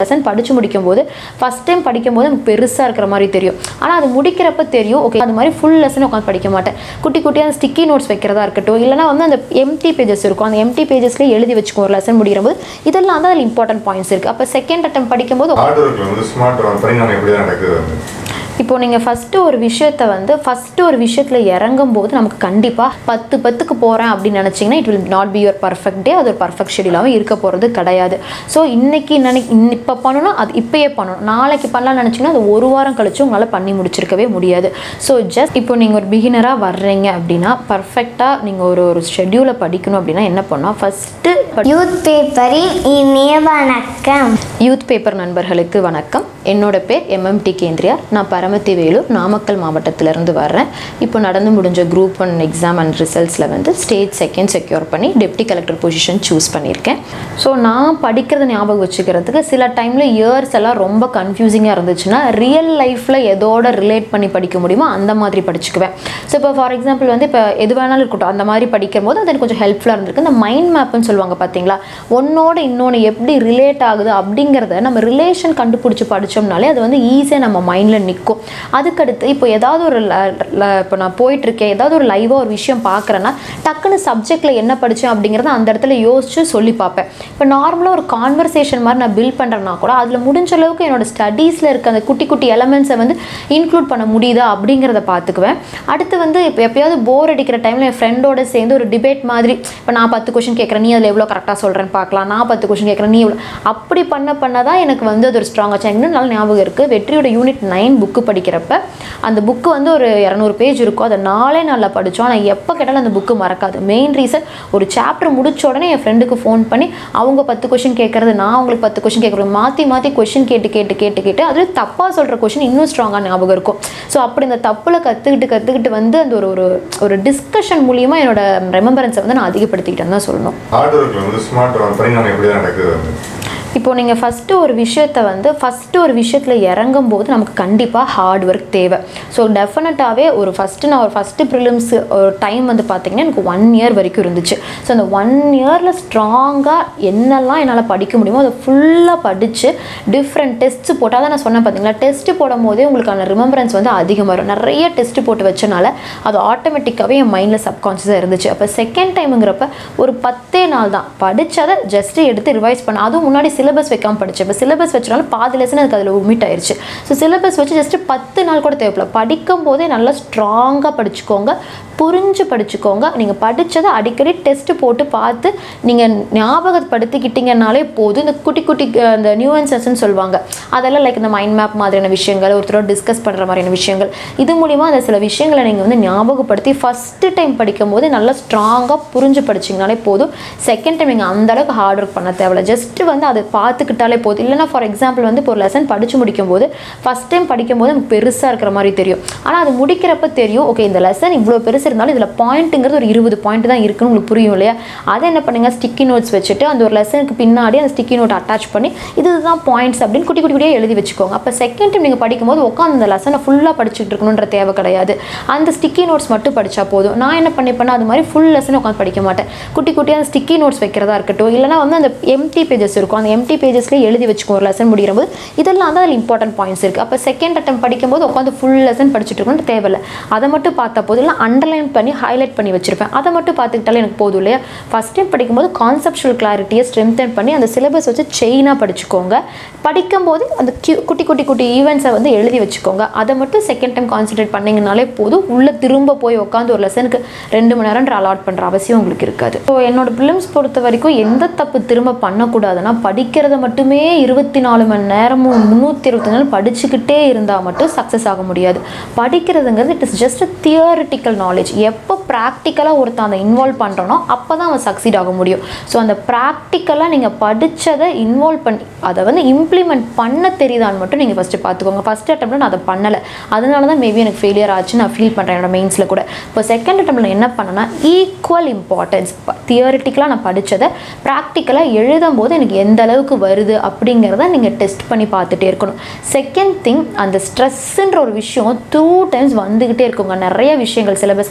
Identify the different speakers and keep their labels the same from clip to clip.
Speaker 1: lesson படித்து முடிக்கும் போது ஃபஸ்ட் டைம் படிக்கும் போது எனக்கு பெருசாக இருக்கிற மாதிரி தெரியும் ஆனால் அது முடிக்கிறப்ப தெரியும் ஓகே அது மாதிரி ஃபுல் லெசன் உட்காந்து படிக்க மாட்டேன் குட்டி குட்டியாக ஸ்டிக்கி நோட்ஸ் வைக்கிறதா இருக்கட்டும் இல்லைனா வந்து அந்த எம்டி பேஜஸ் இருக்கும் அந்த எம்டி பேஜஸ்லேயே எழுதி வச்சுக்கோ ஒரு லெசன் முடிக்கிற போது இதெல்லாம் தான் அதில் இம்பார்ட்டன்ட் பாயிண்ட்ஸ் இருக்குது அப்போ செகண்ட் அட்டம் படிக்கும்போது
Speaker 2: ஹார்ட் ஒர்க்கில் வந்து ஸ்மார்ட் பரிணாமம் எப்படி தான் நடக்குது வந்து
Speaker 1: இப்போ நீங்கள் ஃபஸ்ட்டு ஒரு விஷயத்த வந்து ஃபஸ்ட்டு ஒரு விஷயத்தில் இறங்கும் போது நமக்கு கண்டிப்பாக பத்து பத்துக்கு போகிறேன் அப்படின்னு நினச்சிங்கன்னா it will not be your perfect day அது ஒரு பர்ஃபெக்ட் ஷெடியூலாகவும் இருக்க போகிறது கிடையாது ஸோ இன்னைக்கு நினை இப்போ பண்ணணும் அது இப்போயே பண்ணணும் நாளைக்கு பண்ணலாம்னு நினச்சிங்கன்னா அது ஒரு வாரம் கழிச்சு உங்களால் பண்ணி முடிச்சிருக்கவே முடியாது ஸோ ஜஸ்ட் இப்போ நீங்கள் ஒரு பிகினராக வர்றீங்க அப்படின்னா பர்ஃபெக்டாக நீங்கள் ஒரு ஒரு ஷெடியூலை படிக்கணும் அப்படின்னா என்ன பண்ணால் ஃபஸ்ட்டு
Speaker 3: யூத் பேப்பரின் இனிய வணக்கம்
Speaker 1: யூத் பேப்பர் நண்பர்களுக்கு வணக்கம் என்னோட பேர் எம்எம்டி கேந்திரியா நான் பரமத்தி வேலூர் நாமக்கல் மாவட்டத்திலேருந்து வர்றேன் இப்போ நடந்து முடிஞ்ச குரூப் ஒன் எக்ஸாம் அண்ட் ரிசல்ட்ஸில் வந்து ஸ்டேட் செகண்ட் செக்யூர் பண்ணி டெப்டி கலெக்டர் பொசிஷன் சூஸ் பண்ணியிருக்கேன் ஸோ நான் படிக்கிறத ஞாபகம் வச்சுக்கிறதுக்கு சில டைமில் இயர்ஸ் எல்லாம் ரொம்ப கன்ஃபியூசிங்காக இருந்துச்சுன்னா ரியல் லைஃப்பில் எதோட ரிலேட் பண்ணி படிக்க முடியுமோ அந்த மாதிரி படிச்சுக்குவேன் ஸோ இப்போ ஃபார் எக்ஸாம்பிள் வந்து இப்போ எது வேணாலும் இருக்கட்டும் அந்த மாதிரி படிக்கும் போது அது எனக்கு கொஞ்சம் ஹெல்ப்ஃபுல்லாக இருந்திருக்கு இந்த மைண்ட் மேப்னு சொல்லுவாங்க பார்த்தீங்களா ஒன்னோட இன்னொன்று எப்படி ரிலேட் ஆகுது அப்படிங்கிறத நம்ம ரிலேஷன் கண்டுபிடிச்சி படித்தோம்னாலே அது வந்து ஈஸியாக நம்ம மைண்டில் நிற்கும் அதுக்கடுத்து இப்போ ஏதாவது ஒரு ல- ல- இப்போ நான் போயிட்டுருக்கேன் ஏதாவது ஒரு லைவாக ஒரு விஷயம் பார்க்குறேன்னா டக்குன்னு சப்ஜெக்டில் என்ன படித்தேன் அப்படிங்கிறத அந்த இடத்துல யோசிச்சு சொல்லி பார்ப்பேன் இப்போ நார்மலாக ஒரு கான்வர்சேஷன் மாதிரி நான் பில்ட் பண்ணுறேன்னா கூட அதில் முடிஞ்ச அளவுக்கு என்னோட ஸ்டடீஸில் இருக்க அந்த குட்டி குட்டி எலமெண்ட்ஸை வந்து இன்க்ளூட் பண்ண முடியுதா அப்படிங்கிறத பார்த்துக்குவேன் அடுத்து வந்து இப்போ எப்பயாவது போர் அடிக்கிற டைமில் என் ஃப்ரெண்டோட சேர்ந்து ஒரு டிபேட் மாதிரி இப்போ நான் பத்து கொஷின் கேட்குறேன் நீ அதில் எவ்வளோ கரெக்டாக சொல்கிறேன்னு பார்க்கலாம் நான் பத்து கொஷின் கேட்குறேன் நீ எவ்வளோ அப்படி பண்ண பண்ண தான் எனக்கு வந்து அது ஒரு ஸ்ட்ராங் ஆச்சு எனக்கு இன்னும் நல்ல ஞாபகம் இருக்குது வெற்றியோட யூனிட் நைன் புக்கு படிக்கிறப்ப அந்த புக்கு வந்து ஒரு இரநூறு பேஜ் இருக்கும் அதை நாளே நாளில் படித்தோம் ஆனால் எப்போ கேட்டாலும் அந்த புக்கு மறக்காது மெயின் ரீசன் ஒரு சாப்டர் முடிச்ச உடனே என் ஃப்ரெண்டுக்கு ஃபோன் பண்ணி அவங்க பத்து கொஷின் கேட்குறது நான் அவங்களுக்கு பத்து கொஷின் கேட்குறது மாற்றி மாற்றி கொஷின் கேட்டு கேட்டு கேட்டு கேட்டு அதில் தப்பாக சொல்கிற கொஷின் இன்னும் ஸ்ட்ராங்காக ஞாபகம் இருக்கும் ஸோ அப்படி இந்த தப்பில் கற்றுக்கிட்டு கற்றுக்கிட்டு வந்து அந்த ஒரு ஒரு ஒரு டிஸ்கஷன் மூலியமாக என்னோட ரெமெம்பரன்ஸை வந்து நான் அதிகப்படுத்திக்கிட்டேன்னு தான் சொல்லணும்
Speaker 2: ஹார்ட் ஒர்க்கில் வந்து ஸ்மார்ட் பரிணாமம் எப்படி தான் நடக்குது வந்து
Speaker 1: இப்போ நீங்கள் ஃபஸ்ட்டு ஒரு விஷயத்த வந்து ஃபஸ்ட்டு ஒரு விஷயத்தில் இறங்கும் போது நமக்கு கண்டிப்பாக ஹார்ட் ஒர்க் தேவை ஸோ டெஃபினட்டாகவே ஒரு ஃபஸ்ட்டு நான் ஒரு ஃபஸ்ட்டு ப்ரிலிம்ஸ் ஒரு டைம் வந்து பார்த்தீங்கன்னா எனக்கு ஒன் இயர் வரைக்கும் இருந்துச்சு ஸோ அந்த ஒன் இயரில் ஸ்ட்ராங்காக என்னெல்லாம் என்னால் படிக்க முடியுமோ அதை ஃபுல்லாக படித்து டிஃப்ரெண்ட் டெஸ்ட்ஸ் போட்டு அதான் நான் சொன்னேன் பார்த்தீங்களா டெஸ்ட்டு போடும் போதே உங்களுக்கான ரிமெம்பரன்ஸ் வந்து அதிகமாக வரும் நிறைய டெஸ்ட் போட்டு வச்சனால அது ஆட்டோமேட்டிக்காகவே என் மைண்டில் சப்கான்ஷியஸாக இருந்துச்சு அப்போ செகண்ட் டைமுங்கிறப்ப ஒரு பத்தே நாள் தான் படித்ததை ஜஸ்ட்டு எடுத்து ரிவைஸ் பண்ண அதுவும் முன்னாடி சிலபஸ் வைக்காம படித்தேன் இப்போ சிலபஸ் வச்சனால பாதி லெசன் எனக்கு அதில் உமிட் ஆயிருச்சு ஸோ சிலபஸ் வச்சு ஜஸ்ட்டு பத்து நாள் கூட தேவைப்படல படிக்கும் போதே நல்லா ஸ்ட்ராங்காக படிச்சுக்கோங்க புரிஞ்சு படிச்சுக்கோங்க நீங்கள் படித்ததை அடிக்கடி டெஸ்ட் போட்டு பார்த்து நீங்கள் ஞாபகப்படுத்திக்கிட்டீங்கனாலே போதும் இந்த குட்டி குட்டி அஹ், இந்த நியூவன்சஸ்ன்னு சொல்லுவாங்க அதெல்லாம் லைக் இந்த மைண்ட் மேப் மாதிரியான விஷயங்கள் ஒருத்தரோட டிஸ்கஸ் பண்ணுற மாதிரியான விஷயங்கள் இது மூலிமா அந்த சில விஷயங்களை நீங்கள் வந்து ஞாபகப்படுத்தி ஃபஸ்ட்டு டைம் படிக்கும் போது நல்லா ஸ்ட்ராங்காக புரிஞ்சு படிச்சிங்கனாலே போதும் செகண்ட் டைம் நீங்கள் அந்த அளவுக்கு ஹார்ட் ஒர்க் பண்ண தேவையில்ல ஜஸ்ட் வந்து அதை பார்த்துக்கிட்டாலே போதும் இல்லைனா ஃபார் எக்ஸாம்பிள் வந்து இப்போ ஒரு லெசன் படித்து முடிக்கும் போது ஃபஸ்ட் டைம் படிக்கும் போது எனக்கு பெருசாக இருக்கிற மாதிரி தெரியும் ஆனால் அது முடிக்கிறப்ப தெரியும் ஓகே இந்த லெசன் இவ்வளோ பெருசு இருந்தாலும் இதில் பாயிண்ட்டுங்கிறது ஒரு இருபது பாயிண்ட் தான் இருக்குன்னு உங்களுக்கு புரியும் இல்லையா அதை என்ன பண்ணுங்க ஸ்டிக்கி நோட்ஸ் வச்சுட்டு அந்த ஒரு லெசனுக்கு பின்னாடி அந்த ஸ்டிக்கி நோட் அட்டாச் பண்ணி இதுதான் பாயிண்ட்ஸ் அப்படின்னு குட்டி குட்டி குட்டியாக எழுதி வச்சுக்கோங்க அப்போ செகண்ட் டைம் நீங்கள் படிக்கும்போது உட்காந்து அந்த லெசனை ஃபுல்லாக படிச்சுட்டு இருக்கணுன்ற தேவை கிடையாது அந்த ஸ்டிக்கி நோட்ஸ் மட்டும் படித்தா போதும் நான் என்ன பண்ணிப்பேன்னா அது மாதிரி ஃபுல் லெசன் உட்காந்து படிக்க மாட்டேன் குட்டி குட்டியாக அந்த ஸ்டிக்கி நோட்ஸ் வைக்கிறதா இருக்கட்டும் இல்லைனா வந்து அந்த எம்டி பேஜஸ் இருக்கும் அந்த எம்டி பேஜஸ்லேயே எழுதி வச்சுக்கோ ஒரு லெசன் முடிகிற போது இதெல்லாம் தான் அதில் இம்பார்ட்டன்ட் பாயிண்ட்ஸ் இருக்குது அப்போ செகண்ட் அட்டம் படிக்கும்போது உட்காந்து ஃபுல் லெசன் படிச்சுட்டு இருக்கணும்னு தேவையில்லை அதை மட்டும் பார்த்தா போதும் இல்லை அண்டர்லைன் பண்ணி ஹைலைட் பண்ணி வச்சிருப்பேன் அதை மட்டும் பார்த்துக்கிட்டாலே எனக்கு போதும் இல்லையா ஃபஸ்ட் டைம் படிக்கும்போது கான்செப்ஷுவல் கிளாரிட்டியை ஸ்ட்ரென்தன் பண்ணி அந்த சிலபஸ் வச்சு செயினாக படிச்சுக்கோங்க படிக்கும்போது அந்த கியூ குட்டி குட்டி குட்டி ஈவெண்ட்ஸை வந்து எழுதி வச்சுக்கோங்க அதை மட்டும் செகண்ட் டைம் கான்சென்ட்ரேட் பண்ணிங்கனாலே போதும் உள்ளே திரும்ப போய் உட்காந்து ஒரு லெசனுக்கு ரெண்டு மணி நேரம் அலாட் பண்ணுற அவசியம் உங்களுக்கு இருக்காது ஸோ என்னோட ப்ரிலிம்ஸ் பொறுத்த வரைக்கும் எந்த தப்பு திரும்ப பண்ணக்கூடாதுன்னா படிக்கிறத மட்டுமே இருபத்தி நாலு மணி நேரமும் முந்நூற்றி இருபத்தி நாலு படிச்சுக்கிட்டே இருந்தால் மட்டும் சக்ஸஸ் ஆக முடியாது படிக்கிறதுங்கிறது it is just theoretical knowledge எப்போ ப்ராக்டிக்கலாக ஒருத்தன் அதை இன்வால்வ் பண்ணுறனோ அப்போ தான் அவன் சக்சீட் ஆக முடியும் ஸோ அந்த ப்ராக்டிக்கலாக நீங்கள் படித்ததை இன்வால்வ் பண்ணி அதை வந்து இம்ப்ளிமெண்ட் பண்ண தெரியுதான்னு மட்டும் நீங்கள் ஃபஸ்ட்டு பார்த்துக்கோங்க ஃபஸ்ட் அட்டம்ப்ட் நான் அதை பண்ணலை அதனால தான் மேபி எனக்கு ஃபெயிலியர் ஆச்சு நான் ஃபீல் பண்ணுறேன் என்னோட மெயின்ஸில் கூட இப்போ செகண்ட் அட்டம்ப்ட்ல என்ன பண்ணேன்னா ஈக்குவல் இம்பார்ட்டன்ஸ் தியரிட்டிக்கலாக நான் படித்ததை ப்ராக்டிக்கலாக எழுதும் போது எனக்கு எந்த அளவுக்கு வருது அப்படிங்கிறத நீங்கள் டெஸ்ட் பண்ணி பார்த்துட்டே இருக்கணும் செகண்ட் திங் அந்த ஸ்ட்ரெஸ்ஸுன்ற ஒரு விஷயம் டூ டைம்ஸ் வந்துக்கிட்டே இருக்குங்க நிறைய விஷயங்கள் சிலபஸ்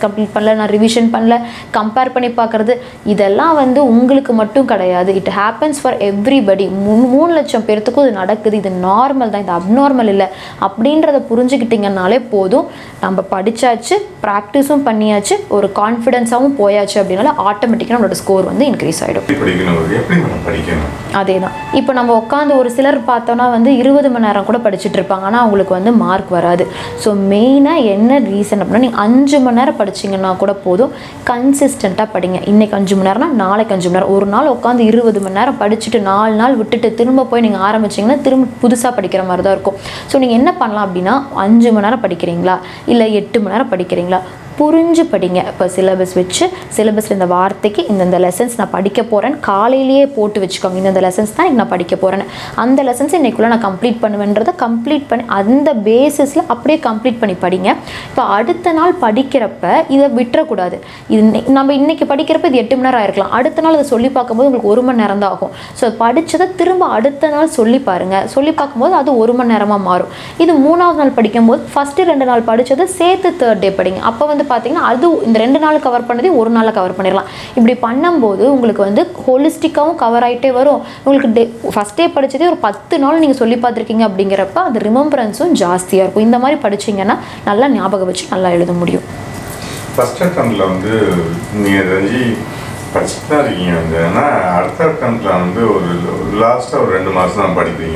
Speaker 1: கம்ப்ளீட் பண்ணல நான் ரிவிஷன் பண்ணல கம்பேர் பண்ணி பார்க்குறது இதெல்லாம் வந்து உங்களுக்கு மட்டும் கிடையாது இட் ஹேப்பன்ஸ் ஃபார் எவ்ரிபடி மூணு லட்சம் பேர்த்துக்கும் இது நடக்குது இது நார்மல் தான் இது அப்நார்மல் இல்லை அப்படின்றத புரிஞ்சுக்கிட்டிங்கனாலே போதும் நம்ம படித்தாச்சு ப்ராக்டிஸும் பண்ணியாச்சு ஒரு கான்ஃபிடென்ஸாகவும் போயாச்சு அப்படின்னால ஆட்டோமேட்டிக்காக நம்மளோட ஸ்கோர் வந்து இன்க்ரீஸ் ஆகிடும்
Speaker 2: எப்படி படிக்கணும் எப்படி நம்ம படிக்கணும்
Speaker 1: அதே தான் இப்போ நம்ம உட்காந்து ஒரு சிலர் பார்த்தோன்னா வந்து இருபது மணி நேரம் கூட படிச்சுட்டு இருப்பாங்க ஆனால் அவங்களுக்கு வந்து மார்க் வராது ஸோ மெயினாக என்ன ரீசன் அப்படின்னா நீங்கள் அஞ்சு மணி நேரம் படிச்சீங்கன்னா கூட போதும் கன்சிஸ்டண்ட்டாக படிங்க இன்னைக்கு அஞ்சு மணி நேரம்னா நாளைக்கு அஞ்சு மணி நேரம் ஒரு நாள் உட்காந்து இருபது மணி நேரம் படிச்சுட்டு நாலு நாள் விட்டுட்டு திரும்ப போய் நீங்கள் ஆரம்பிச்சிங்கன்னா திரும்ப புதுசாக படிக்கிற மாதிரி தான் இருக்கும் ஸோ நீங்கள் என்ன பண்ணலாம் அப்படின்னா அஞ்சு மணி நேரம் படிக்கிறீங்களா இல்லை எட்டு மணி நேரம் படிக்கிறீங்களா புரிஞ்சு படிங்க இப்போ சிலபஸ் வச்சு சிலபஸில் இந்த வார்த்தைக்கு இந்தந்த லெசன்ஸ் நான் படிக்க போகிறேன் காலையிலேயே போட்டு வச்சுக்கோங்க இந்தந்த லெசன்ஸ் தான் இன்னைக்கு நான் படிக்க போகிறேன்னு அந்த லெசன்ஸ் இன்னைக்குள்ளே நான் கம்ப்ளீட் பண்ணுவேன்றதை கம்ப்ளீட் பண்ணி அந்த பேசிஸில் அப்படியே கம்ப்ளீட் பண்ணி படிங்க இப்போ அடுத்த நாள் படிக்கிறப்ப இதை விட்டுறக்கூடாது இது இன்னை- நம்ம இன்னைக்கு படிக்கிறப்ப இது எட்டு மணி நேரம் ஆயிருக்கலாம் அடுத்த நாள் அதை சொல்லி பார்க்கும்போது உங்களுக்கு ஒரு மணி நேரம் தான் ஆகும் ஸோ படித்ததை திரும்ப அடுத்த நாள் சொல்லி பாருங்கள் சொல்லி பார்க்கும்போது அது ஒரு மணி நேரமாக மாறும் இது மூணாவது நாள் படிக்கும்போது ஃபஸ்ட்டு ரெண்டு நாள் படித்ததை சேர்த்து தேர்ட் டே படிங்க அப்போ வந்து பார்த்தீங்கன்னா அது இந்த ரெண்டு நாள் கவர் பண்ணதே ஒரு நாளில் கவர் பண்ணிடலாம் இப்படி பண்ணும்போது உங்களுக்கு வந்து ஹோலிஸ்டிக்காகவும் கவர் ஆகிட்டே வரும் உங்களுக்கு டே ஃபஸ்ட் டே படித்ததே ஒரு பத்து நாள் நீங்கள் சொல்லி பார்த்துருக்கீங்க அப்படிங்கிறப்ப அந்த ரிமெம்பரன்ஸும் ஜாஸ்தியாக இருக்கும் இந்த மாதிரி படிச்சீங்கன்னா நல்லா ஞாபகம் வச்சு நல்லா எழுத முடியும்
Speaker 2: ஃபர்ஸ்ட் அட்டம்ப்டில் வந்து நீங்கள் தெரிஞ்சு படிச்சுட்டு தான் இருக்கீங்க வந்து ஆனால் அடுத்த அட்டம்ப்டில் வந்து ஒரு லாஸ்ட்டாக ஒரு ரெண்டு மாதம் தான் படிக்கிறீங்க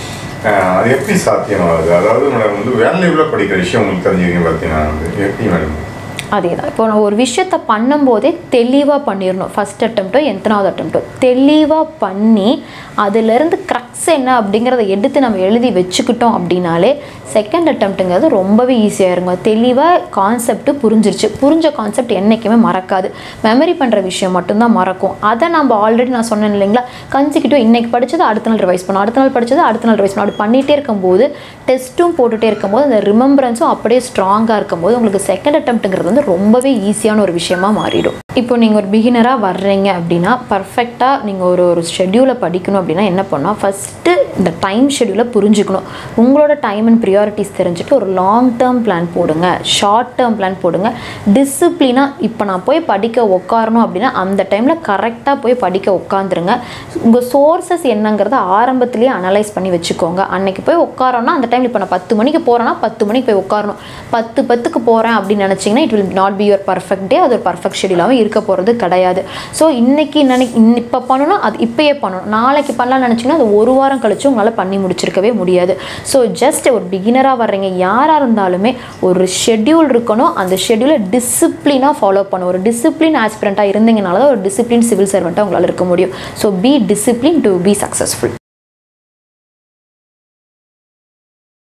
Speaker 2: அஹ் அது எப்படி சாத்தியமாகுது அதாவது மேடம் வந்து வேலையில் படிக்கிற விஷயம் உங்களுக்கு தெரிஞ்சுக்கிங்க பார்த்தீங்கன்னா வந்து எப்படி மேடம்
Speaker 1: அதே தான் இப்போ நான் ஒரு விஷயத்த பண்ணும்போதே தெளிவாக பண்ணிடணும் ஃபஸ்ட் அட்டம்ப்ட்டோ எத்தனாவது அட்டம்ப்ட்டோ தெளிவாக பண்ணி அதுலேருந்து க்ரக்ஸ் என்ன அப்படிங்கிறத எடுத்து நம்ம எழுதி வச்சுக்கிட்டோம் அப்படின்னாலே செகண்ட் அட்டம்ப்ட்டுங்கிறது ரொம்பவே ஈஸியாக இருக்கும் தெளிவாக கான்செப்ட் புரிஞ்சிருச்சு புரிஞ்ச கான்செப்ட் என்றைக்குமே மறக்காது மெமரி பண்ணுற விஷயம் மட்டும்தான் மறக்கும் அதை நம்ம ஆல்ரெடி நான் சொன்னேன் இல்லைங்களா கஞ்சிக்கிட்டோ இன்னைக்கு படிச்சதை அடுத்த நாள் ரிவைஸ் பண்ணணும் அடுத்த நாள் படிச்சதை அடுத்த நாள் ரிவைஸ் பண்ணணும் அப்படி பண்ணிகிட்டே இருக்கும்போது டெஸ்ட்டும் போட்டுகிட்டே இருக்கும்போது அந்த ரிமெம்பரன்ஸும் அப்படியே ஸ்ட்ராங்காக இருக்கும்போது உங்களுக்கு செகண்ட் அட்டம்ப்ட்டுங்கிறது வந்து ரொம்பவே ஈஸியான ஒரு விஷயமா மாறிடும் இப்போ நீங்கள் ஒரு பிகினராக வர்றீங்க அப்படின்னா பர்ஃபெக்டாக நீங்கள் ஒரு ஒரு ஷெட்யூலை படிக்கணும் அப்படின்னா என்ன பண்ணால் ஃபஸ்ட்டு இந்த டைம் ஷெட்யூலை புரிஞ்சுக்கணும் உங்களோட டைம் அண்ட் ப்ரியாரிட்டிஸ் தெரிஞ்சுட்டு ஒரு லாங் டேர்ம் பிளான் போடுங்க ஷார்ட் டேர்ம் பிளான் போடுங்க டிசிப்ளினாக இப்போ நான் போய் படிக்க உட்காரணும் அப்படின்னா அந்த டைமில் கரெக்டாக போய் படிக்க உட்காந்துருங்க உங்கள் சோர்சஸ் என்னங்கிறத ஆரம்பத்திலேயே அனலைஸ் பண்ணி வச்சுக்கோங்க அன்னைக்கு போய் உட்காரோன்னா அந்த டைமில் இப்போ நான் பத்து மணிக்கு போகிறேன்னா பத்து மணிக்கு போய் உட்காரணும் பத்து பத்துக்கு போகிறேன் அப்படின்னு நினச்சிங்கன்னா it will not be your perfect day அது ஒரு பர்ஃபெக்ட் ஷெடியூலாகவும் இருக்க போகிறது கிடையாது ஸோ இன்னைக்கு நினைக் இப்போ பண்ணணும் அது இப்பயே பண்ணணும் நாளைக்கு பண்ணலாம்னு நினச்சிங்கன்னா அது ஒரு வாரம் கழிச்சு உங்களால் பண்ணி முடிச்சிருக்கவே முடியாது ஸோ ஜஸ்ட் ஒரு பிகினராக வர்றீங்க யாராக இருந்தாலுமே ஒரு ஷெட்யூல் இருக்கணும் அந்த ஷெட்யூலை டிசிப்ளினாக ஃபாலோ பண்ணணும் ஒரு டிசிப்ளின் ஆஸ்பிரண்ட்டாக இருந்தீங்கனால தான் ஒரு டிசிப்ளின் சிவில் சர்வெண்ட்டாக உங்களால் இருக்க முடியும் so be discipline to be successful